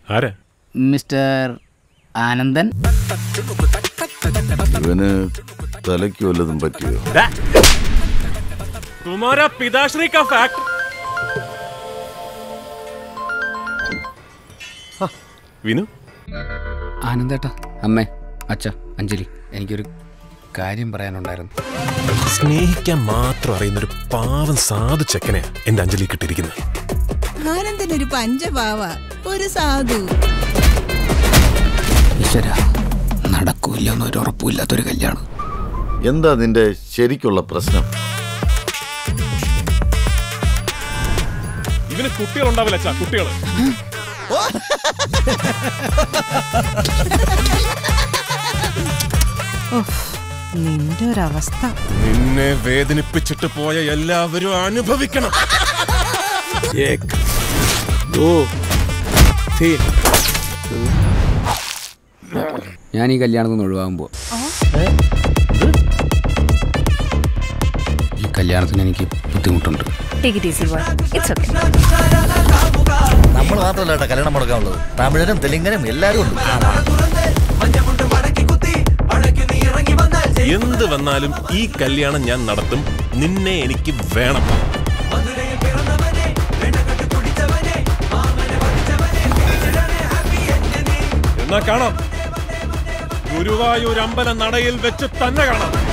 ആരാ മിസ്റ്റർ ആനന്ദൻ ഇവന് തലയ്ക്ക് വല്ലതും പറ്റിയോ തുമാരാ പിതാശ്രീ കാ ഫാക്ട് വിനു ആനന്ദേട്ടാ അമ്മേ അച്ഛ അഞ്ജലി എനിക്കൊരു കാര്യം പറയാനുണ്ടായിരുന്നു സ്നേഹിക്കാൻ മാത്രം അറിയുന്ന ഒരു പാവം സാധു ചെക്കനെ എന്റെ അഞ്ജലി കിട്ടിയിരിക്കുന്നത് ആനന്ദനൊരു പഞ്ചപാവ ഒരു സാധു ഈശ്വര നടക്കൂല്ല എന്നൊരു ഉറപ്പില്ലാത്തൊരു കല്യാണം എന്താ നിന്റെ ശരിക്കുള്ള പ്രശ്നം ഇവന് കുട്ടികളുണ്ടാവില്ല അച്ഛാ കുട്ടികൾ നിന്റെ ഒരവസ്ഥ നിന്നെ വേദനിപ്പിച്ചിട്ട് പോയ എല്ലാവരും അനുഭവിക്കണം ഏക്, ദോ, തീൻ. ഞാൻ ഈ കല്യാണത്തിൽ നിന്ന് ഒഴിവാകാൻ പോവാ ഈ കല്യാണത്തിന് എനിക്ക് ബുദ്ധിമുട്ടുണ്ട് Take it easy, boy. It's okay. നമ്മൾ മാത്രമല്ല കേട്ടോ കല്യാണം മുടക്കാനുള്ളത് തമിഴരും തെലുങ്കനും എല്ലാവരും ഉണ്ട് എന്ത് വന്നാലും ഈ കല്യാണം ഞാൻ നടത്തും നിന്നെ എനിക്ക് വേണം എന്നാ കാണാം ഗുരുവായൂർ അമ്പല നടയിൽ വെച്ച് തന്നെ കാണാം